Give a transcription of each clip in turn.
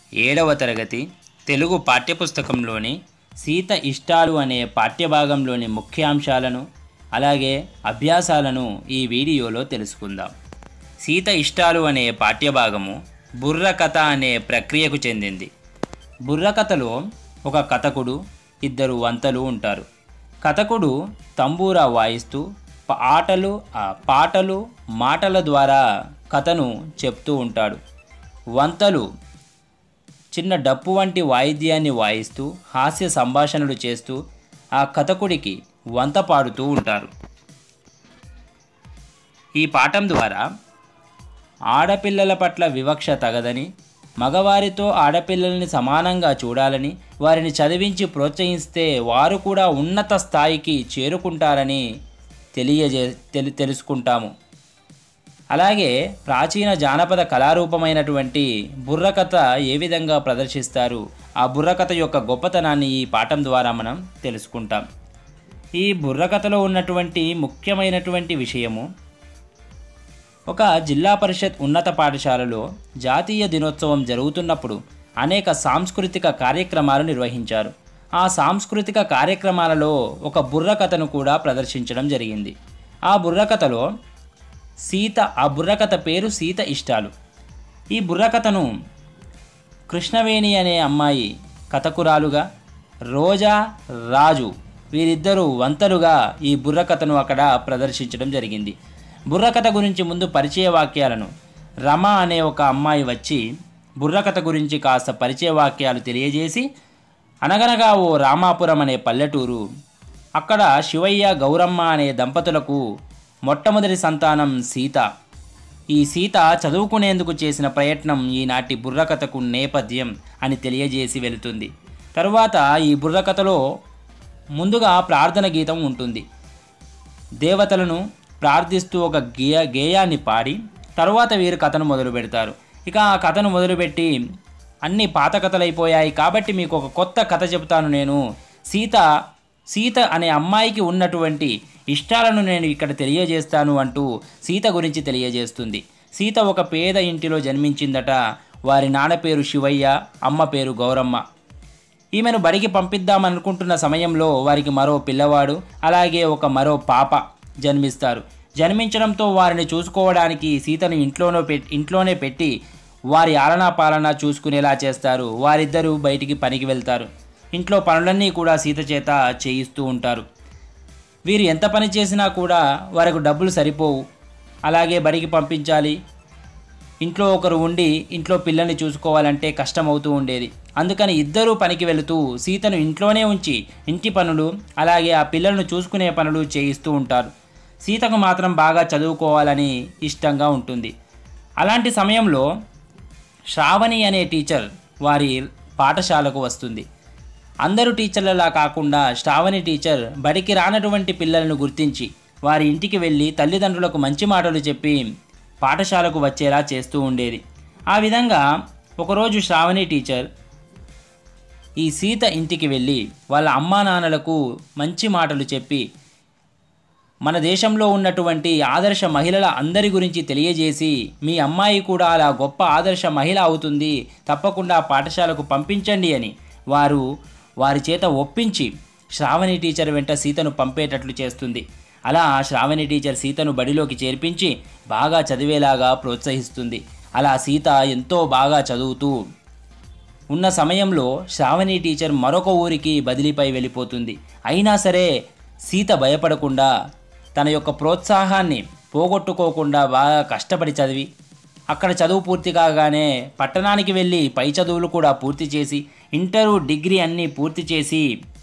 ఏడవ తరగతి తెలుగు పాఠ్యపుస్తకంలోని సీత ఇష్టాలు అనే పాఠ్యభాగంలోని ముఖ్యాంశాలను అలాగే అభ్యాసాలను ఈ వీడియోలో తెలుసుకుందాం సీత ఇష్టాలు అనే పాఠ్యభాగము బుర్రకథ అనే ప్రక్రియకు చెందింది బుర్రకథలో ఒక కథకుడు ఇద్దరు వంతలు ఉంటారు కథకుడు తంబూరా వాయిస్తూ పాటలు ఆ పాటలు మాటల ద్వారా కథను చెప్తూ ఉంటాడు వంతలు చిన్న డప్పు వంటి వాయిద్యాన్ని వాయిస్తూ హాస్య సంభాషణలు చేస్తూ ఆ కథకుడికి వంత పాడుతూ ఉంటారు ఈ పాఠం ద్వారా ఆడపిల్లల పట్ల వివక్ష తగదని మగవారితో ఆడపిల్లల్ని సమానంగా చూడాలని వారిని చదివించి ప్రోత్సహిస్తే వారు కూడా ఉన్నత స్థాయికి చేరుకుంటారని తెలియజే తెలు తెలుసుకుంటాము అలాగే ప్రాచీన జానపద కళారూపమైనటువంటి బుర్రకథ ఏ విధంగా ప్రదర్శిస్తారు ఆ బుర్రకథ యొక్క గొప్పతనాన్ని ఈ పాఠం ద్వారా మనం తెలుసుకుంటాం ఈ బుర్రకథలో ఉన్నటువంటి ముఖ్యమైనటువంటి విషయము ఒక జిల్లా పరిషత్ ఉన్నత పాఠశాలలో జాతీయ దినోత్సవం జరుగుతున్నప్పుడు అనేక సాంస్కృతిక కార్యక్రమాలు నిర్వహించారు ఆ సాంస్కృతిక కార్యక్రమాలలో ఒక బుర్రకథను కూడా ప్రదర్శించడం జరిగింది ఆ బుర్రకథలో సీత ఆ బుర్రకథ పేరు సీత ఇష్టాలు ఈ బుర్రకథను కృష్ణవేణి అనే అమ్మాయి కథకురాలుగా రోజా రాజు వీరిద్దరూ వంతలుగా ఈ బుర్రకథను అక్కడ ప్రదర్శించడం జరిగింది బుర్రకథ గురించి ముందు పరిచయ వాక్యాలను రమ అనే ఒక అమ్మాయి వచ్చి బుర్రకథ గురించి కాస్త పరిచయ వాక్యాలు తెలియజేసి అనగనగా ఓ రామాపురం అనే పల్లెటూరు అక్కడ శివయ్య గౌరమ్మ అనే దంపతులకు మొట్టమొదటి సంతానం సీత ఈ సీత చదువుకునేందుకు చేసిన ప్రయత్నం ఈనాటి బుర్రకథకు నేపథ్యం అని తెలియజేసి వెళుతుంది తరువాత ఈ బుర్రకథలో ముందుగా ప్రార్థన గీతం ఉంటుంది దేవతలను ప్రార్థిస్తూ ఒక గేయ గేయాన్ని పాడి తరువాత వీరు కథను మొదలు పెడతారు ఇక ఆ కథను మొదలుపెట్టి అన్ని పాత కథలు అయిపోయాయి కాబట్టి మీకు ఒక కొత్త కథ చెబుతాను నేను సీత సీత అనే అమ్మాయికి ఉన్నటువంటి ఇష్టాలను నేను ఇక్కడ తెలియజేస్తాను అంటూ సీత గురించి తెలియజేస్తుంది సీత ఒక పేద ఇంటిలో జన్మించిందట వారి నాన్న పేరు శివయ్య అమ్మ పేరు గౌరమ్మ ఈమెను బడికి పంపిద్దామనుకుంటున్న సమయంలో వారికి మరో పిల్లవాడు అలాగే ఒక మరో పాప జన్మిస్తారు జన్మించడంతో వారిని చూసుకోవడానికి సీతను ఇంట్లోనో పెట్టి ఇంట్లోనే పెట్టి వారి ఆలనా పాలన చూసుకునేలా చేస్తారు వారిద్దరూ బయటికి పనికి వెళ్తారు ఇంట్లో పనులన్నీ కూడా సీత చేత చేయిస్తూ ఉంటారు వీరు ఎంత పని చేసినా కూడా వారికి డబ్బులు సరిపోవు అలాగే బడికి పంపించాలి ఇంట్లో ఒకరు ఉండి ఇంట్లో పిల్లల్ని చూసుకోవాలంటే కష్టమవుతూ ఉండేది అందుకని ఇద్దరూ పనికి వెళుతూ సీతను ఇంట్లోనే ఉంచి ఇంటి పనులు అలాగే ఆ పిల్లలను చూసుకునే పనులు చేయిస్తూ ఉంటారు సీతకు మాత్రం బాగా చదువుకోవాలని ఇష్టంగా ఉంటుంది అలాంటి సమయంలో శ్రావణి అనే టీచర్ వారి పాఠశాలకు వస్తుంది అందరూ టీచర్లలా కాకుండా శ్రావణి టీచర్ బడికి రానటువంటి పిల్లలను గుర్తించి వారి ఇంటికి వెళ్ళి తల్లిదండ్రులకు మంచి మాటలు చెప్పి పాఠశాలకు వచ్చేలా చేస్తూ ఉండేది ఆ విధంగా ఒకరోజు శ్రావణి టీచర్ ఈ సీత ఇంటికి వెళ్ళి వాళ్ళ అమ్మా నాన్నలకు మంచి మాటలు చెప్పి మన దేశంలో ఉన్నటువంటి ఆదర్శ మహిళల అందరి గురించి తెలియజేసి మీ అమ్మాయి కూడా అలా గొప్ప ఆదర్శ మహిళ అవుతుంది తప్పకుండా పాఠశాలకు పంపించండి అని వారు వారి చేత ఒప్పించి శ్రావణి టీచర్ వెంట సీతను పంపేటట్లు చేస్తుంది అలా శ్రావణి టీచర్ సీతను బడిలోకి చేర్పించి బాగా చదివేలాగా ప్రోత్సహిస్తుంది అలా సీత ఎంతో బాగా చదువుతూ ఉన్న సమయంలో శ్రావణి టీచర్ మరొక ఊరికి బదిలీపై వెళ్ళిపోతుంది అయినా సరే సీత భయపడకుండా తన యొక్క ప్రోత్సాహాన్ని పోగొట్టుకోకుండా బాగా కష్టపడి చదివి అక్కడ చదువు పూర్తి కాగానే పట్టణానికి వెళ్ళి పై చదువులు కూడా పూర్తి చేసి ఇంటరు డిగ్రీ అన్నీ పూర్తి చేసి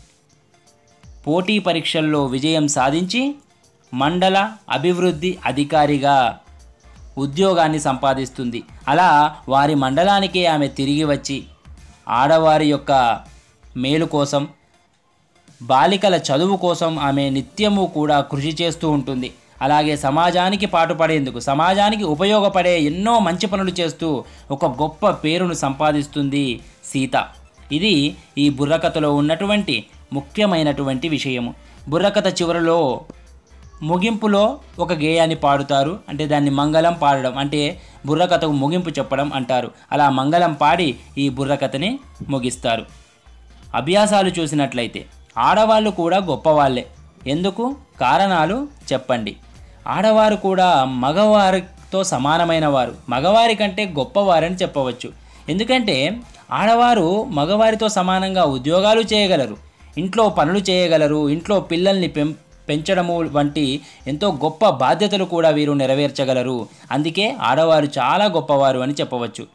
పోటీ పరీక్షల్లో విజయం సాధించి మండల అభివృద్ధి అధికారిగా ఉద్యోగాన్ని సంపాదిస్తుంది అలా వారి మండలానికే ఆమె తిరిగి వచ్చి ఆడవారి యొక్క మేలు కోసం బాలికల చదువు కోసం ఆమె నిత్యము కూడా కృషి చేస్తూ ఉంటుంది అలాగే సమాజానికి పాటుపడేందుకు సమాజానికి ఉపయోగపడే ఎన్నో మంచి పనులు చేస్తూ ఒక గొప్ప పేరును సంపాదిస్తుంది సీత ఇది ఈ బుర్రకథలో ఉన్నటువంటి ముఖ్యమైనటువంటి విషయము బుర్రకథ చివరలో ముగింపులో ఒక గేయాన్ని పాడుతారు అంటే దాన్ని మంగళం పాడడం అంటే బుర్రకథకు ముగింపు చెప్పడం అంటారు అలా మంగళం పాడి ఈ బుర్రకథని ముగిస్తారు అభ్యాసాలు చూసినట్లయితే ఆడవాళ్ళు కూడా గొప్పవాళ్ళే ఎందుకు కారణాలు చెప్పండి ఆడవారు కూడా మగవారితో సమానమైన వారు మగవారి కంటే గొప్పవారని చెప్పవచ్చు ఎందుకంటే ఆడవారు మగవారితో సమానంగా ఉద్యోగాలు చేయగలరు ఇంట్లో పనులు చేయగలరు ఇంట్లో పిల్లల్ని పెం పెంచడము వంటి ఎంతో గొప్ప బాధ్యతలు కూడా వీరు నెరవేర్చగలరు అందుకే ఆడవారు చాలా గొప్పవారు అని చెప్పవచ్చు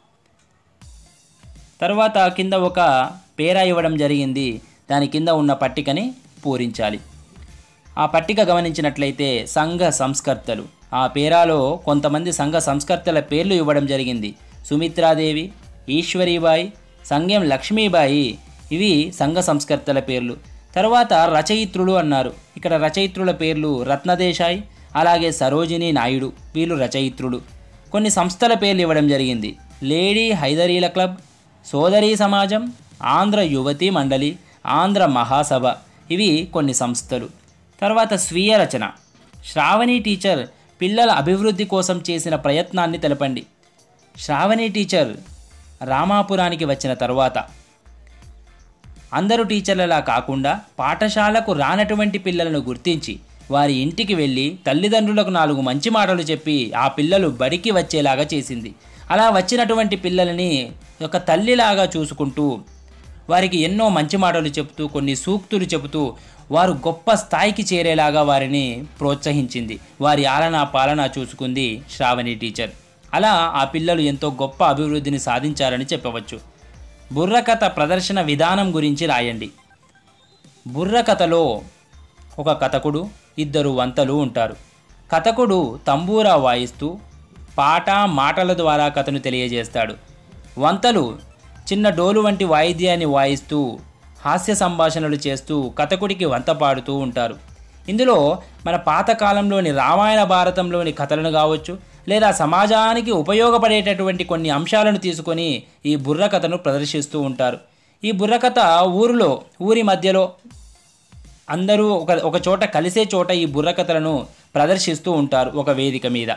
తర్వాత కింద ఒక పేరా ఇవ్వడం జరిగింది దాని కింద ఉన్న పట్టికని పూరించాలి ఆ పట్టిక గమనించినట్లయితే సంఘ సంస్కర్తలు ఆ పేరాలో కొంతమంది సంఘ సంస్కర్తల పేర్లు ఇవ్వడం జరిగింది సుమిత్రాదేవి ఈశ్వరీబాయి సంఘం లక్ష్మీబాయి ఇవి సంఘ సంస్కర్తల పేర్లు తర్వాత రచయిత్రులు అన్నారు ఇక్కడ రచయిత్రుల పేర్లు రత్నదేశాయ్ అలాగే సరోజిని నాయుడు వీళ్ళు రచయిత్రులు కొన్ని సంస్థల పేర్లు ఇవ్వడం జరిగింది లేడీ హైదరీల క్లబ్ సోదరీ సమాజం ఆంధ్ర యువతి మండలి ఆంధ్ర మహాసభ ఇవి కొన్ని సంస్థలు తర్వాత స్వీయ రచన శ్రావణి టీచర్ పిల్లల అభివృద్ధి కోసం చేసిన ప్రయత్నాన్ని తెలపండి శ్రావణి టీచర్ రామాపురానికి వచ్చిన తర్వాత అందరూ టీచర్లలా కాకుండా పాఠశాలకు రానటువంటి పిల్లలను గుర్తించి వారి ఇంటికి వెళ్ళి తల్లిదండ్రులకు నాలుగు మంచి మాటలు చెప్పి ఆ పిల్లలు బడికి వచ్చేలాగా చేసింది అలా వచ్చినటువంటి పిల్లలని ఒక తల్లిలాగా చూసుకుంటూ వారికి ఎన్నో మంచి మాటలు చెబుతూ కొన్ని సూక్తులు చెబుతూ వారు గొప్ప స్థాయికి చేరేలాగా వారిని ప్రోత్సహించింది వారి ఆలనా పాలన చూసుకుంది శ్రావణి టీచర్ అలా ఆ పిల్లలు ఎంతో గొప్ప అభివృద్ధిని సాధించారని చెప్పవచ్చు బుర్రకథ ప్రదర్శన విధానం గురించి రాయండి బుర్రకథలో ఒక కథకుడు ఇద్దరు వంతలు ఉంటారు కథకుడు తంబూరా వాయిస్తూ పాట మాటల ద్వారా కథను తెలియజేస్తాడు వంతలు చిన్న డోలు వంటి వాయిద్యాన్ని వాయిస్తూ హాస్య సంభాషణలు చేస్తూ కథకుడికి వంత పాడుతూ ఉంటారు ఇందులో మన పాతకాలంలోని రామాయణ భారతంలోని కథలను కావచ్చు లేదా సమాజానికి ఉపయోగపడేటటువంటి కొన్ని అంశాలను తీసుకొని ఈ బుర్రకథను ప్రదర్శిస్తూ ఉంటారు ఈ బుర్రకథ ఊరిలో ఊరి మధ్యలో అందరూ ఒక ఒక చోట కలిసే చోట ఈ బుర్రకథలను ప్రదర్శిస్తూ ఉంటారు ఒక వేదిక మీద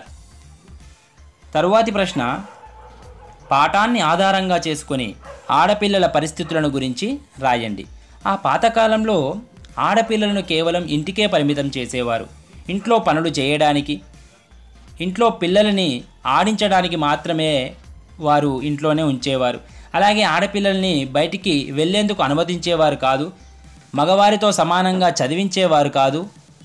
తరువాతి ప్రశ్న పాఠాన్ని ఆధారంగా చేసుకొని ఆడపిల్లల పరిస్థితులను గురించి రాయండి ఆ పాతకాలంలో ఆడపిల్లలను కేవలం ఇంటికే పరిమితం చేసేవారు ఇంట్లో పనులు చేయడానికి ఇంట్లో పిల్లలని ఆడించడానికి మాత్రమే వారు ఇంట్లోనే ఉంచేవారు అలాగే ఆడపిల్లల్ని బయటికి వెళ్ళేందుకు అనుమతించేవారు కాదు మగవారితో సమానంగా చదివించేవారు కాదు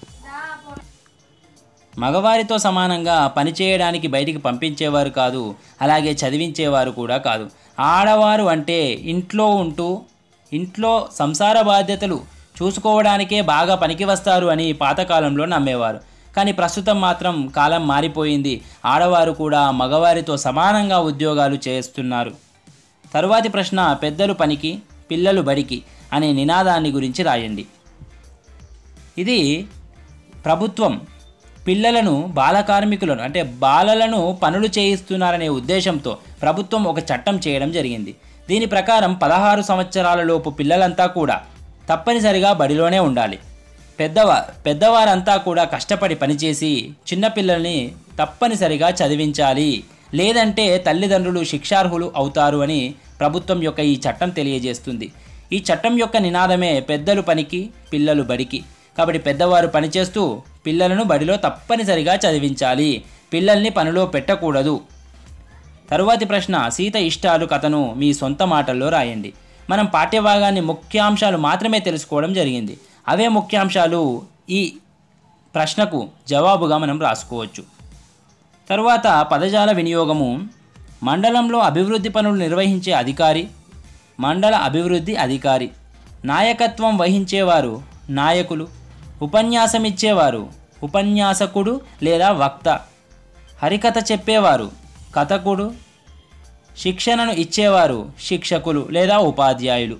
మగవారితో సమానంగా పనిచేయడానికి బయటికి పంపించేవారు కాదు అలాగే చదివించేవారు కూడా కాదు ఆడవారు అంటే ఇంట్లో ఉంటూ ఇంట్లో సంసార బాధ్యతలు చూసుకోవడానికే బాగా పనికి వస్తారు అని పాతకాలంలో నమ్మేవారు కానీ ప్రస్తుతం మాత్రం కాలం మారిపోయింది ఆడవారు కూడా మగవారితో సమానంగా ఉద్యోగాలు చేస్తున్నారు తరువాతి ప్రశ్న పెద్దలు పనికి పిల్లలు బడికి అనే నినాదాన్ని గురించి రాయండి ఇది ప్రభుత్వం పిల్లలను బాల కార్మికులను అంటే బాలలను పనులు చేయిస్తున్నారనే ఉద్దేశంతో ప్రభుత్వం ఒక చట్టం చేయడం జరిగింది దీని ప్రకారం పదహారు సంవత్సరాల లోపు పిల్లలంతా కూడా తప్పనిసరిగా బడిలోనే ఉండాలి పెద్దవా పెద్దవారంతా కూడా కష్టపడి పనిచేసి చిన్నపిల్లల్ని తప్పనిసరిగా చదివించాలి లేదంటే తల్లిదండ్రులు శిక్షార్హులు అవుతారు అని ప్రభుత్వం యొక్క ఈ చట్టం తెలియజేస్తుంది ఈ చట్టం యొక్క నినాదమే పెద్దలు పనికి పిల్లలు బడికి కాబట్టి పెద్దవారు పనిచేస్తూ పిల్లలను బడిలో తప్పనిసరిగా చదివించాలి పిల్లల్ని పనిలో పెట్టకూడదు తరువాతి ప్రశ్న సీత ఇష్టాలు కథను మీ సొంత మాటల్లో రాయండి మనం పాఠ్యభాగాన్ని ముఖ్యాంశాలు మాత్రమే తెలుసుకోవడం జరిగింది అవే ముఖ్యాంశాలు ఈ ప్రశ్నకు జవాబుగా మనం రాసుకోవచ్చు తరువాత పదజాల వినియోగము మండలంలో అభివృద్ధి పనులు నిర్వహించే అధికారి మండల అభివృద్ధి అధికారి నాయకత్వం వహించేవారు నాయకులు ఉపన్యాసం ఇచ్చేవారు ఉపన్యాసకుడు లేదా వక్త హరికథ చెప్పేవారు కథకుడు శిక్షణను ఇచ్చేవారు శిక్షకులు లేదా ఉపాధ్యాయులు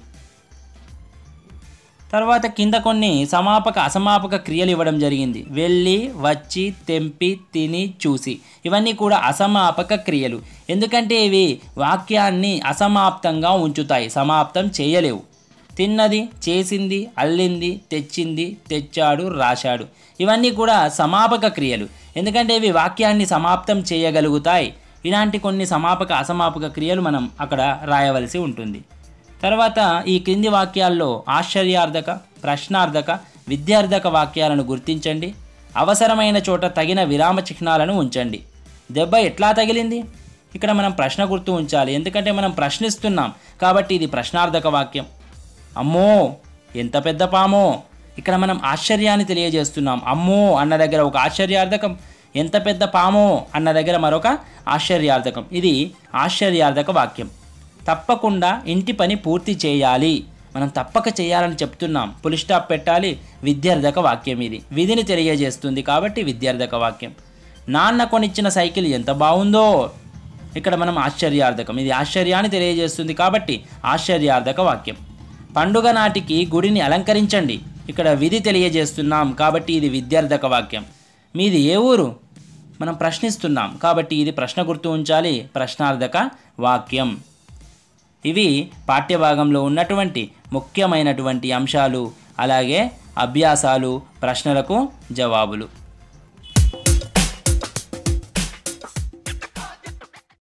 తర్వాత కింద కొన్ని సమాపక అసమాపక క్రియలు ఇవ్వడం జరిగింది వెళ్ళి వచ్చి తెంపి తిని చూసి ఇవన్నీ కూడా అసమాపక క్రియలు ఎందుకంటే ఇవి వాక్యాన్ని అసమాప్తంగా ఉంచుతాయి సమాప్తం చేయలేవు తిన్నది చేసింది అల్లింది తెచ్చింది తెచ్చాడు రాశాడు ఇవన్నీ కూడా సమాపక క్రియలు ఎందుకంటే ఇవి వాక్యాన్ని సమాప్తం చేయగలుగుతాయి ఇలాంటి కొన్ని సమాపక అసమాపక క్రియలు మనం అక్కడ రాయవలసి ఉంటుంది తర్వాత ఈ క్రింది వాక్యాల్లో ఆశ్చర్యార్థక ప్రశ్నార్థక విద్యార్థక వాక్యాలను గుర్తించండి అవసరమైన చోట తగిన విరామ చిహ్నాలను ఉంచండి దెబ్బ ఎట్లా తగిలింది ఇక్కడ మనం ప్రశ్న గుర్తు ఉంచాలి ఎందుకంటే మనం ప్రశ్నిస్తున్నాం కాబట్టి ఇది ప్రశ్నార్థక వాక్యం అమ్మో ఎంత పెద్ద పామో ఇక్కడ మనం ఆశ్చర్యాన్ని తెలియజేస్తున్నాం అమ్మో అన్న దగ్గర ఒక ఆశ్చర్యార్థకం ఎంత పెద్ద పామో అన్న దగ్గర మరొక ఆశ్చర్యార్థకం ఇది ఆశ్చర్యార్థక వాక్యం తప్పకుండా ఇంటి పని పూర్తి చేయాలి మనం తప్పక చేయాలని చెప్తున్నాం పులి స్టాప్ పెట్టాలి విద్యార్థక వాక్యం ఇది విధిని తెలియజేస్తుంది కాబట్టి విద్యార్థక వాక్యం నాన్న కొనిచ్చిన సైకిల్ ఎంత బాగుందో ఇక్కడ మనం ఆశ్చర్యార్థకం ఇది ఆశ్చర్యాన్ని తెలియజేస్తుంది కాబట్టి ఆశ్చర్యార్థక వాక్యం పండుగ నాటికి గుడిని అలంకరించండి ఇక్కడ విధి తెలియజేస్తున్నాం కాబట్టి ఇది విద్యార్థక వాక్యం మీది ఏ ఊరు మనం ప్రశ్నిస్తున్నాం కాబట్టి ఇది ప్రశ్న గుర్తు ఉంచాలి ప్రశ్నార్థక వాక్యం ఇవి పాఠ్యభాగంలో ఉన్నటువంటి ముఖ్యమైనటువంటి అంశాలు అలాగే అభ్యాసాలు ప్రశ్నలకు జవాబులు